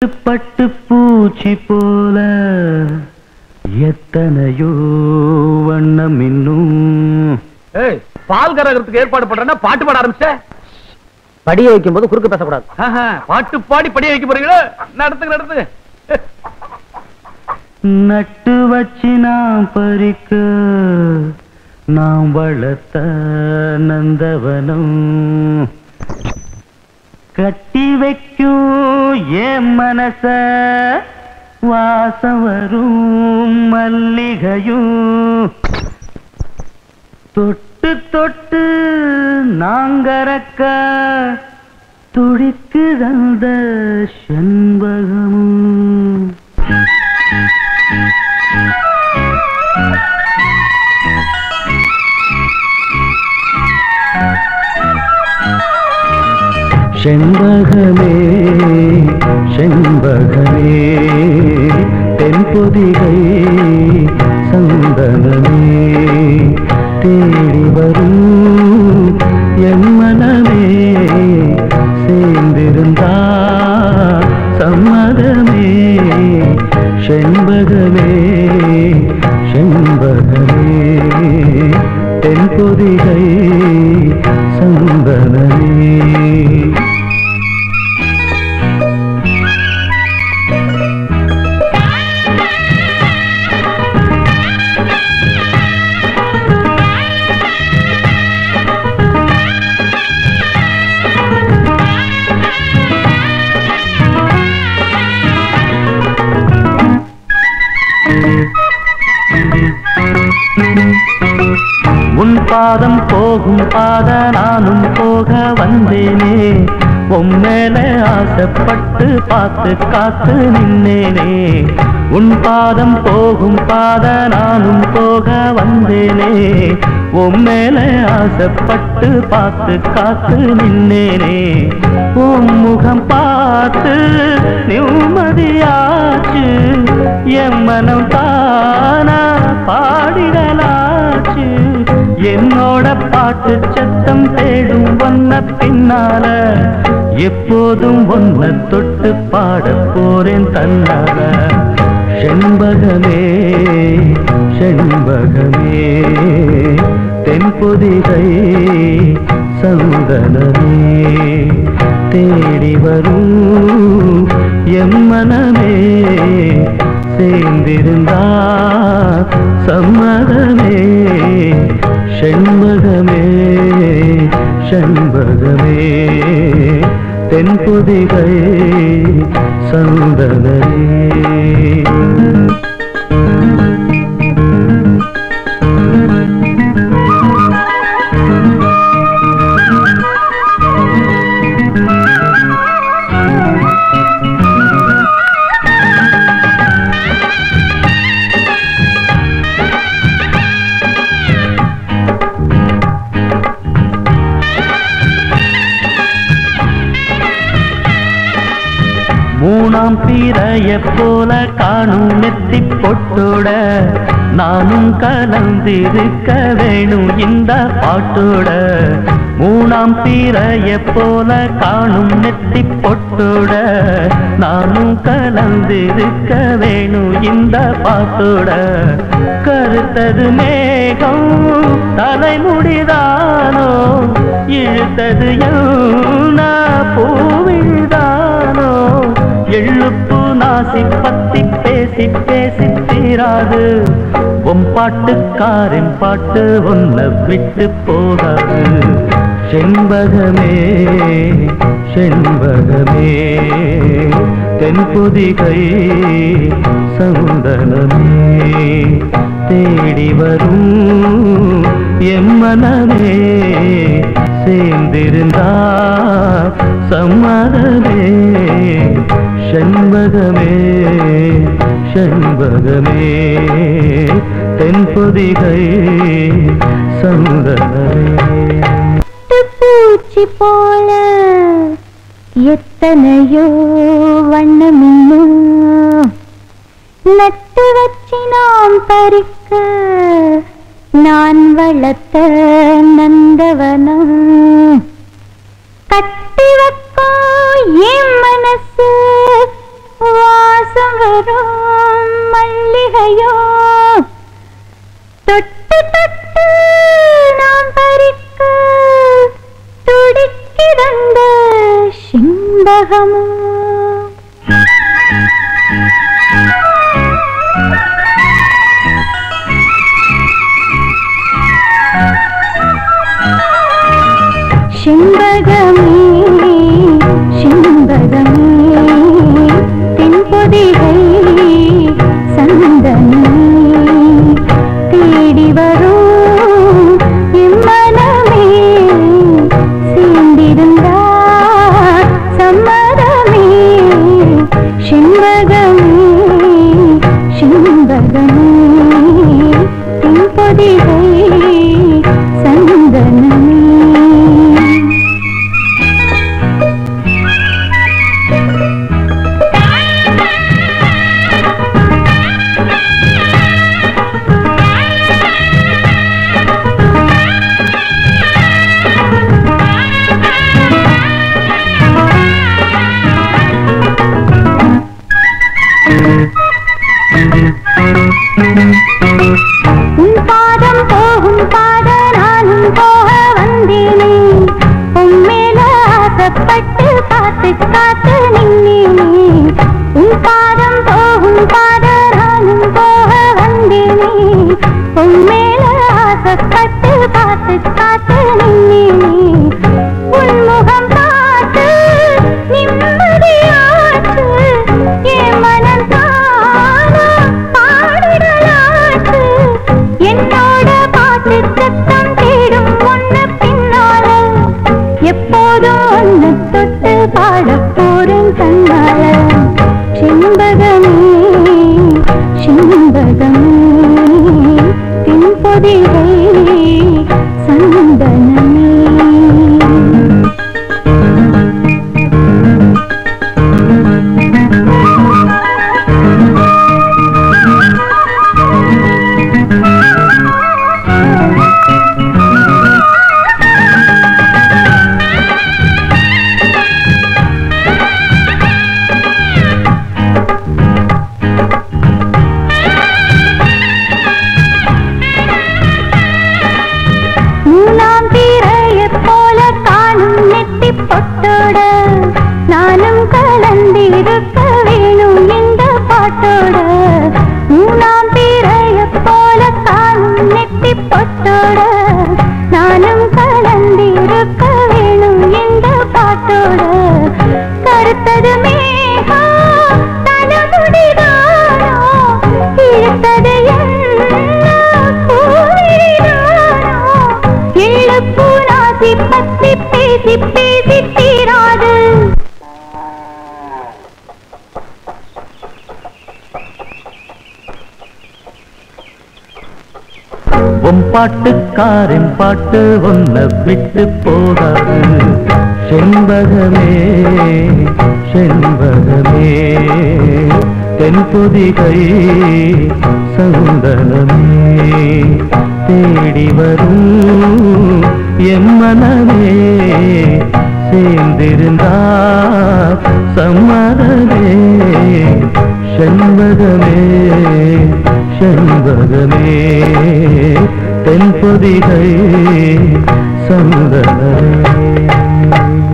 பட்டு பூச்சி போல எத்தனையோ வண்ணம் இன்னும் ஏய் பால் கரகத்துக்கு ஏற்பாடு பண்றேன்னா பாட்டு பாட ஆரம்பிச்ச படிய வைக்கும் போது குறுக்கு பேசக்கூடாது பாட்டு பாடி படிய வைக்க போறீங்களா நடத்துங்க நடத்துங்க நட்டு வச்சு நாம் பறிக்க நாம் வளர்த்த நந்தவனம் கட்டி வைக்கும் என் மனச வாசம் வரும் மல்லிகையும் தொட்டு தொட்டு நாங்கறக்க துடிக்குதந்த செண்பகமும் செண்பகமே செண்பகமே தென்பொதிகை சந்தனமே தேடி வரும் என் மனமே சேர்ந்திருந்தா சம்மதமே செண்பகமே செண்பகமே தென்பொதிகை சந்தனமே உன் பாதம் போகும் பாத நானும் போக வந்தேனே உன் மேல ஆசைப்பட்டு பார்த்து காத்து நின்னேனே உன் பாதம் போகும் பாத நானும் போக வந்தேனே உன் மேல ஆசைப்பட்டு பார்த்து காத்து நின்னேனே உன் முகம் பார்த்து நிம்மதியாச்சு என் மனம் தானா பாடிடலாச்சு என்னோட பாட்டு சத்தம் தேடும் ஒன்ன பின்னால எப்போதும் ஒன்ன தொட்டு பாட போறேன் தன்னால செண்பகமே செண்பகமே தென்பொதிகை சந்தனமே தேடி வரும் எம்மனமே சேர்ந்திருந்தா சம்மதமே செண்பகமே செண்பகமே தென்பொதிகை சந்தனமே மூணாம் பீரைய போல காணும் நெத்தி பொட்டோட நானும் கலந்திருக்க வேணும் இந்த பாட்டோட மூணாம் பீரைய போல காணும் நெத்தி பொட்டோட நானும் கலந்திருக்க வேணும் இந்த பாட்டோட கருத்தது மேகம் தலைமுடிதானோ இழுத்தது என்ன பூவிழ்தானோ எள்ளுப்பு நாசி பத்தி பேசி பேசி தீராது உன் பாட்டுக்காரன் பாட்டு உன்னை விட்டு போகாது செண்பகமே செண்பகமே தென்பொதிகை சந்தனமே தேடி வரும் எம்மனமே சேர்ந்திருந்தா சம்மதமே செண்பகமே செண்பகமே தென்பொதிகை சந்தனமே பூச்சி போல எத்தனையோ வண்ணமின்னும் நட்டு வச்சு நாம் பறிக்க நான் வளர்த்த நந்தவனம் கட்டி வைக்கோ என் மனசு வரும் மல்லிகையோ தொட்டு தொட்டு நாம் பறிக்க துடிக்கிறந்த சிம்பகமோ சிம்பகமே சிம்பகமே தென்பொதிகை சந்தனமே தேடி வரும் எம்மனமே சேர்ந்திருந்தார் சம்மதமே சிம்பகமே சிம்பகமே தென்பொதிகை சந்தனமே உன் பாதம் போகும் பாத நானும் போக வந்தேனே உன் மேல ஆசைப்பட்டு பார்த்து காத்து நின்னேனே உன் பாதம் போகும் பாத நானும் போக வந்தேனே உன் மேல ஆசைப்பட்டு பார்த்து காத்து நின்னேனே உன் முகம் பார்த்து நிம்மதியாச்சு என் மனம் தானா பாடிடலாச்சு என்னோட பாட்டு சத்தம் தேடும் ஒண்ணு பின்னால எப்போதும் ஒண்ணு தொட்டு பாடப் போறேன் கண்ணால சிம்பகமே சிம்பகமே தென்பொதிகை சந்தனமே மூணாம் தீரையைப் போல காணும் நெத்தி பொட்டோட நானும் கலந்திருக்க வேணும் இந்த பாட்டோட மூணாம் தீரையைப் போல காணும் நெத்தி பொட்டோட நானும் கலந்திருக்க வேணும் இந்த பாட்டோட கருத்தது மேகம் தலைமுடிதானோ இழுத்தது என்ன பூவிரிதானோ இழுப்பு நாசி பத்தி பேசி பேசி தீராது உன் பாட்டுக்காரன் பாட்டு ஒன்ன விட்டு போகாது செண்பகமே செண்பகமே தென்பொதிகை சந்தனமே தேடி வரும் என் மனமே சேர்ந்திருந்தா சம்மதமே செண்பகமே செண்பகமே தென்பொதிகை சந்தனமே